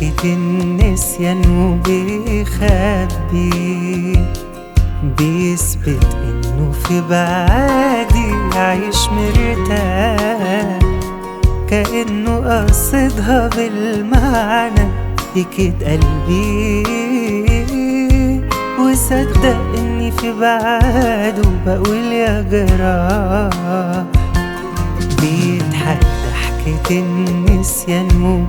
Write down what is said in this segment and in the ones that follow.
ضحكة النسيان وبيخبي بيثبت انه في بعادي عايش مرتاح كأنه قصدها بالمعنى يكيد قلبي وصدق اني في بعاده بقول يا جراح بيضحك ضحكة النسيان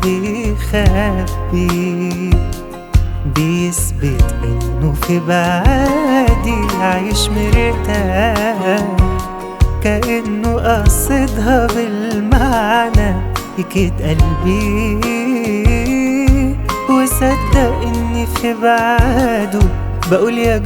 وبيخبي بيثبت انه في بعادي عايش مرتاح كأنه قصدها بالمعنى يكيد قلبي وصدق اني في بعاده بقول يا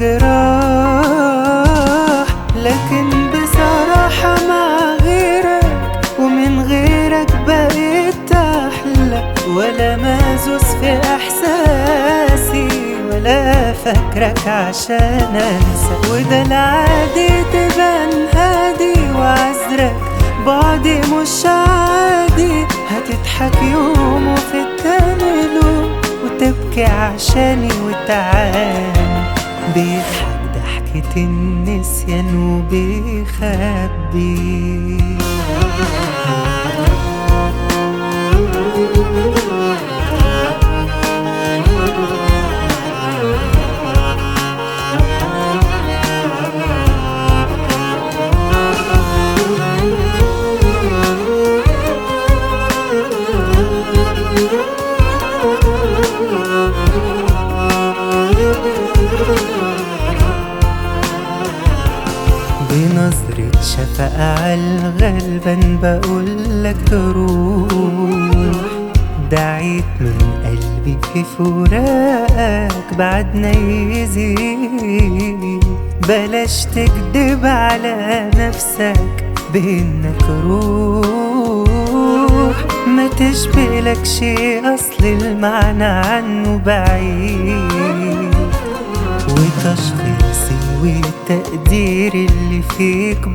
جراح لكن بصراحة مع غيرك ومن غيرك بقيت أحلى ولا مازوس في إحساسي ولا فاكرك عشان أنسى وده العادي تبان هادي وعذرك بعدي مش عادي هتضحك يوم وفي التاني يوم وتبكي عشاني وتعاني بيضحك ضحكة النسيان وبيخبي بنظرة شفقة عالغلبان بقولك روح دعيت من قلبي في فراقك بعدنا يزيد بلاش تكدب على نفسك بإنك روح ما تشبهلكش أصل المعنى عنه بعيد وتشخيصي والتقدير اللي فيك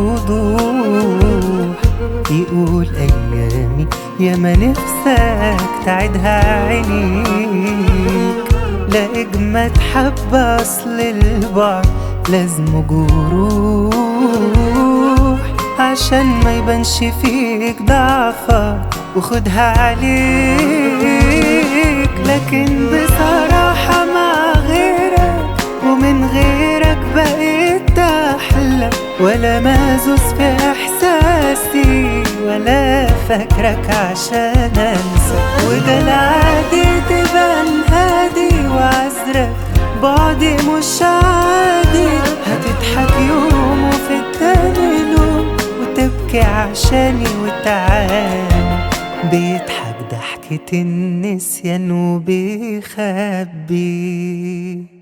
بوضوح يقول أيامي يا ما نفسك تعيدها عينيك لا أجمد حبة أصل البعد لازم جروح عشان ما يبانش فيك ضعفك وخدها عليك لكن بصراحة مع غيرك ومن غيرك بقيت أحلى ولا مازوس في إحساسي ولا فاكرك عشان أنسى وده العادي تبان هادي وعذرك بعدي مش عادي هتضحك يوم وفي التاني يوم وتبكي عشاني وتعاني بيضحك ضحكة النسيان وبيخبي